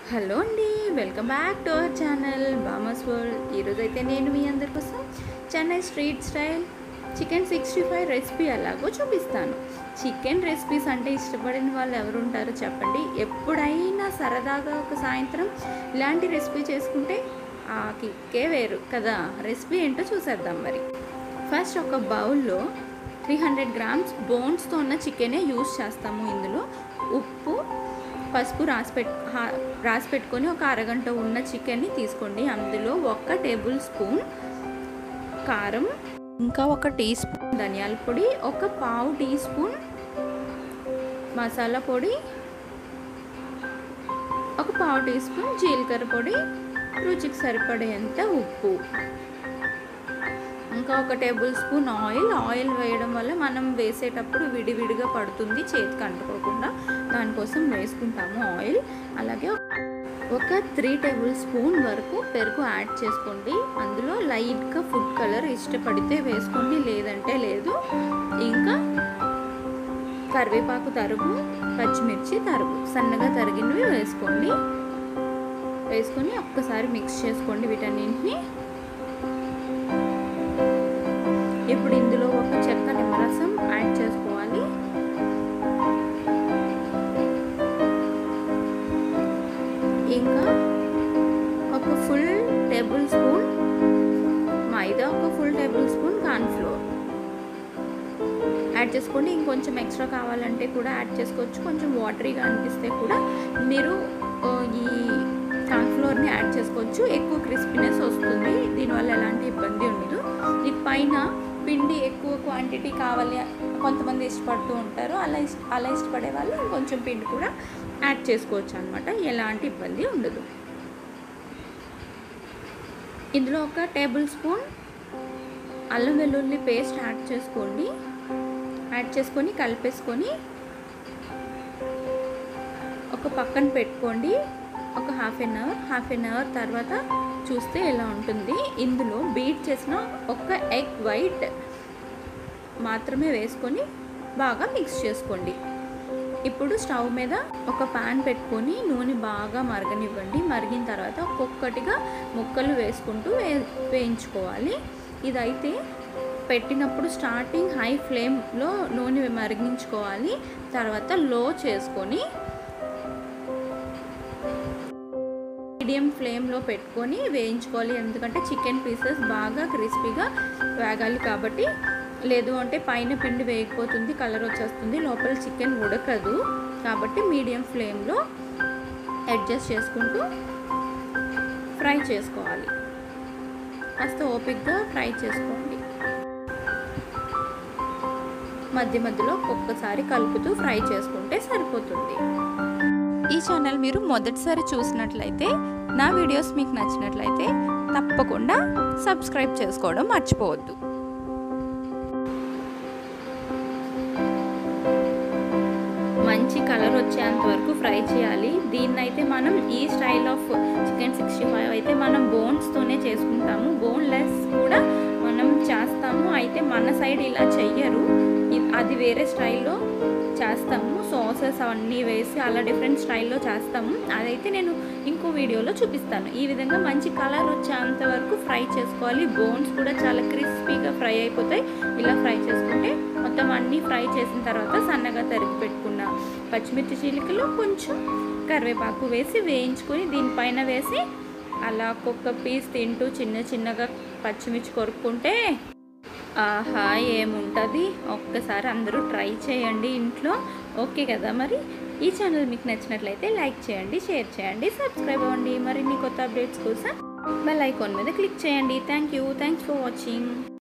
hello అండి welcome back to our channel Bamas world ఈరోజు అయితే నేను మీ అందరి కోసం Chennai street style chicken sixty five recipe ఎలాగో చూపిస్తాను చికెన్ రెసిపీస్ అంటే ఇష్టపడిన వాళ్ళు ఎవరు ఉంటారో చెప్పండి ఎప్పుడైనా సరదాగా ఒక సాయంత్రం ఇలాంటి రెసిపీ చేసుకుంటే ఆ కిక్కే వేరు కదా రెసిపీ ఏంటో చూసేద్దాం మరి ఫస్ట్ ఒక బౌల్లో త్రీ హండ్రెడ్ గ్రామ్స్ బోన్స్తో ఉన్న చికెనే యూస్ చేస్తాము ఇందులో ఉప్పు పసుపు రాసి పెట్ హా- రాసి పెట్టుకొని ఒక అరగంట ఉన్న చికెన్ని తీసుకోండి అందులో ఒక టేబుల్ స్పూన్ కారం ఇంకా ఒక టీ స్పూన్ ధనియాల పొడి ఒక పావు టీ స్పూన్ మసాలా పొడి ఒక పావు టీ స్పూన్ జీలకర్ర పొడి రుచికి సరిపడేంత ఉప్పు ఇంకా ఒక టేబుల్ స్పూన్ ఆయిల్ ఆయిల్ వేయడం వల్ల మనం వేసేటప్పుడు విడివిడిగా పడుతుంది చేతికి అంటుకోకుండా దానికోసం వేసుకుంటాము ఆయిల్ అలాగే ఒక త్రీ టేబుల్ స్పూన్ వరకు పెరుగు యాడ్ చేసుకోండి అందులో లైట్గా ఫుడ్ కలర్ ఇష్టపడితే వేసుకోండి లేదంటే లేదు ఇంకా కరివేపాకు తరుగు పచ్చిమిర్చి తరుగు సన్నగా తరిగినవి వేసుకోండి వేసుకొని ఒక్కసారి మిక్స్ చేసుకోండి వీటన్నింటిని ఇప్పుడు ఇందులో ఒక చెక్క నిమ్మరసం యాడ్ చేసుకోవాలి ఇంకా ఒక ఫుల్ టేబుల్ స్పూన్ మైదా ఒక full tablespoon cornflour add చేసుకోండి ఇంకొంచెం ఎక్స్ట్రా కావాలంటే కూడా యాడ్ చేసుకోవచ్చు కొంచెం వాటరీగా అనిపిస్తే కూడా మీరు ఆ, ఈ కార్న్ఫ్లోర్ని యాడ్ చేసుకోవచ్చు ఎక్కువ క్రిస్పీనెస్ వస్తుంది దీనివల్ల ఎలాంటి ఇబ్బంది ఉండదు ఈ పైన పిండి ఎక్కువ క్వాంటిటీ కావాలి కొంతమంది ఇష్టపడుతూ ఉంటారు అలా ఇష్ట అలా ఇష్టపడే వాళ్ళు కొంచెం పిండి కూడా యాడ్ చేసుకోవచ్చు అనమాట ఎలాంటి ఇబ్బంది ఉండదు ఇందులో ఒక టేబుల్ స్పూన్ అల్లం వెల్లుల్లి పేస్ట్ యాడ్ చేసుకోండి యాడ్ చేసుకొని కలిపేసుకొని ఒక పక్కన పెట్టుకోండి ఒక half an hour half an hour తర్వాత చూస్తే ఎలా ఉంటుంది ఇందులో బీట్ చేసిన ఒక ఎగ్ వైట్ మాత్రమే వేసుకొని బాగా మిక్స్ చేసుకోండి ఇప్పుడు స్టవ్ మీద ఒక పాన్ పెట్టుకొని నూనె బాగా మరగనివ్వండి మరిగిన తర్వాత ఒక్కొక్కటిగా ముక్కలు వేసుకుంటూ వే వేయించుకోవాలి ఇదైతే పెట్టినప్పుడు స్టార్టింగ్ హై ఫ్లేమ్లో నూనె మరిగించుకోవాలి తర్వాత లో చేసుకొని మీడియం ఫ్లేమ్లో పెట్టుకొని వేయించుకోవాలి ఎందుకంటే చికెన్ పీసెస్ బాగా క్రిస్పీగా వేగాలి కాబట్టి లేదు అంటే పైన పిండి వేయకపోతుంది కలర్ వచ్చేస్తుంది లోపల చికెన్ ఉడకదు కాబట్టి మీడియం ఫ్లేమ్లో అడ్జస్ట్ చేసుకుంటూ ఫ్రై చేసుకోవాలి కాస్త ఓపిక్గా ఫ్రై చేసుకోండి మధ్య మధ్యలో ఒక్కొక్కసారి కలుపుతూ ఫ్రై చేసుకుంటే సరిపోతుంది ఈ ఛానల్ మీరు మొదటిసారి చూసినట్లయితే నా వీడియోస్ మీకు నచ్చినట్లయితే తప్పకుండా సబ్స్క్రైబ్ చేసుకోవడం మర్చిపోవద్దు మంచి కలర్ వచ్చేంత వరకు ఫ్రై చేయాలి దీన్నైతే మనం ఈ style of chicken sixty five అయితే మనం బోన్స్తోనే చేసుకుంటాము బోన్లెస్ కూడా మనం చేస్తాము అయితే మన సైడ్ ఇలా చెయ్యరు ఇ- అది వేరే స్టైల్లో చేస్తాము సాసెస్ అవన్నీ వేసి అలా డిఫరెంట్ స్టైల్లో చేస్తాము అదైతే నేను ఇంకో వీడియోలో చూపిస్తాను ఈ విధంగా మంచి కలర్ వచ్చేంత వరకు ఫ్రై చేసుకోవాలి బోన్స్ కూడా చాలా క్రిస్పీగా ఫ్రై అయిపోతాయి ఇలా ఫ్రై చేసుకుంటే మొత్తం అన్నీ ఫ్రై చేసిన తర్వాత సన్నగా తరిగి పెట్టుకున్న పచ్చిమిర్చి చీలికలు కొంచెం కరివేపాకు వేసి వేయించుకొని దీనిపైన వేసి అలా ఒక్కొక్క పీస్ తింటూ చిన్న చిన్నగా పచ్చిమిర్చి కొరుక్కుంటే ఆహా ఏముంటుంది ఒక్కసారి అందరూ ట్రై చేయండి ఇంట్లో ఓకే కదా మరి ఈ ఛానల్ మీకు నచ్చినట్లయితే లైక్ చేయండి షేర్ చేయండి సబ్స్క్రైబ్ అవ్వండి మరిన్ని కొత్త అప్డేట్స్ కోసం బెల్ ఐకాన్ మీద క్లిక్ చేయండి thank you thanks for watching